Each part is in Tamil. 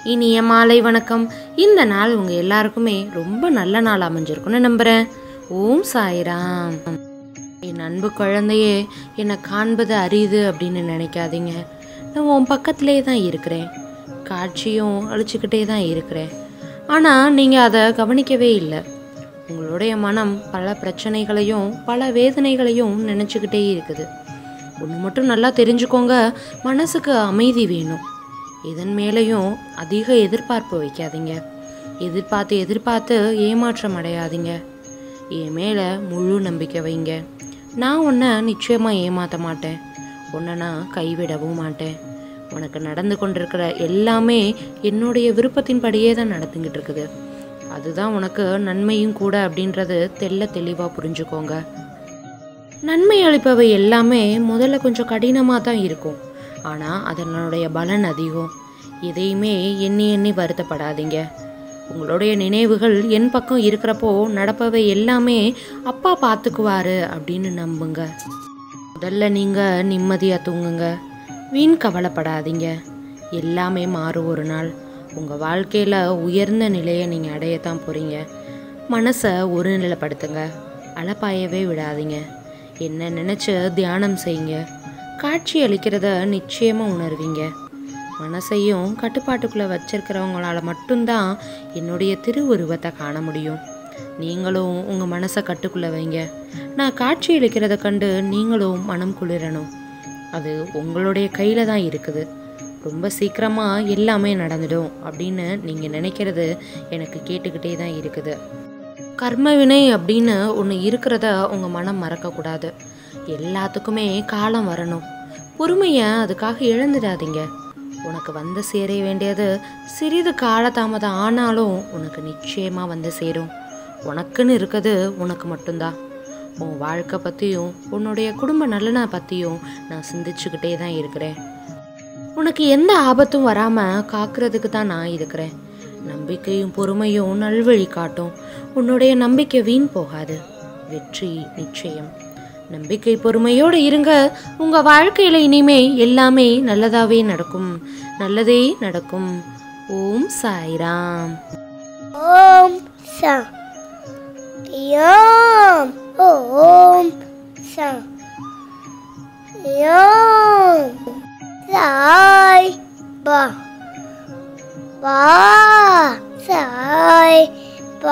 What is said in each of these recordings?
இனிய மாலை வணக்கம் இந்த நாள் உங்கள் எல்லாருக்குமே ரொம்ப நல்ல நாள் அமைஞ்சிருக்குன்னு நம்புகிறேன் ஓம் சாய்ராம் என் அன்பு குழந்தையே என்னை காண்பது அரியுது அப்படின்னு நினைக்காதீங்க நான் உன் பக்கத்திலே தான் இருக்கிறேன் காட்சியும் அழிச்சுக்கிட்டே தான் இருக்கிறேன் ஆனால் நீங்கள் அதை கவனிக்கவே இல்லை உங்களுடைய மனம் பல பிரச்சனைகளையும் பல வேதனைகளையும் நினச்சிக்கிட்டே இருக்குது ஒன்று மட்டும் நல்லா தெரிஞ்சுக்கோங்க மனசுக்கு அமைதி வேணும் இதன் மேலேயும் அதிக எதிர்பார்ப்பு வைக்காதீங்க எதிர்பார்த்து எதிர்பார்த்து ஏமாற்றம் அடையாதீங்க என் மேலே முழு நம்பிக்கை வைங்க நான் உன்னை நிச்சயமாக ஏமாற்ற மாட்டேன் உன்னை நான் கைவிடவும் மாட்டேன் உனக்கு நடந்து கொண்டிருக்கிற எல்லாமே என்னுடைய விருப்பத்தின்படியே தான் நடந்துக்கிட்டு இருக்குது அதுதான் உனக்கு நன்மையும் கூட அப்படின்றது தெள்ள தெளிவாக புரிஞ்சுக்கோங்க நன்மை அளிப்பவை எல்லாமே முதல்ல கொஞ்சம் கடினமாக தான் இருக்கும் ஆனால் அதனுடைய பலன் அதிகம் எதையுமே எண்ணி எண்ணி வருத்தப்படாதீங்க உங்களுடைய நினைவுகள் என் பக்கம் இருக்கிறப்போ நடப்பவை எல்லாமே அப்பா பார்த்துக்குவாரு அப்படின்னு நம்புங்க முதல்ல நீங்கள் நிம்மதியாக தூங்குங்க வீண் கவலைப்படாதீங்க எல்லாமே மாறும் ஒரு நாள் உங்கள் வாழ்க்கையில் உயர்ந்த நிலையை நீங்கள் அடையத்தான் போகிறீங்க மனசை ஒருநிலைப்படுத்துங்க அலப்பாயவே விடாதீங்க என்ன நினச்சி தியானம் செய்யுங்க காட்சி அளிக்கிறத நிச்சயமாக உணர்வீங்க மனசையும் கட்டுப்பாட்டுக்குள்ளே வச்சிருக்கிறவங்களால மட்டும்தான் என்னுடைய திருவுருவத்தை காண முடியும் நீங்களும் உங்கள் மனசை கட்டுக்குள்ளே வைங்க நான் காட்சி அளிக்கிறத கண்டு நீங்களும் மனம் குளிரணும் அது உங்களுடைய கையில் தான் இருக்குது ரொம்ப சீக்கிரமாக எல்லாமே நடந்துடும் அப்படின்னு நீங்கள் நினைக்கிறது எனக்கு கேட்டுக்கிட்டே தான் இருக்குது கர்மவினை அப்படின்னு ஒன்று இருக்கிறத உங்கள் மனம் மறக்கக்கூடாது எல்லாத்துக்குமே காலம் வரணும் பொறுமையை அதுக்காக இழந்துடாதீங்க உனக்கு வந்து சேர வேண்டியது சிறிது காலதாமதம் ஆனாலும் உனக்கு நிச்சயமாக வந்து சேரும் உனக்குன்னு இருக்கிறது உனக்கு மட்டும்தான் உன் வாழ்க்கை பற்றியும் உன்னுடைய குடும்ப நலனை பற்றியும் நான் சிந்திச்சுக்கிட்டே தான் இருக்கிறேன் உனக்கு எந்த ஆபத்தும் வராமல் காக்கிறதுக்கு தான் நான் இருக்கிறேன் நம்பிக்கையும் பொறுமையும் நல்வழி காட்டும் உன்னுடைய நம்பிக்கை வீண் போகாது வெற்றி நிச்சயம் நம்பிக்கை பொறுமையோடு இருங்க உங்கள் வாழ்க்கையில் இனிமே எல்லாமே நல்லதாகவே நடக்கும் நல்லதே நடக்கும் ஓம் சாய்ராம் ஓம் சா யாம் ஓம் சா யாம் சாய் பா பா சாய் பா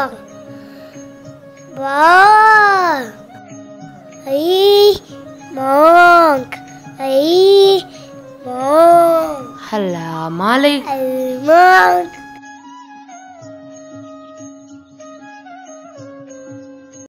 பா ஐ மாங்க் ஐ மாங்க் ஹல்லா மாலை ஐ மாங்க்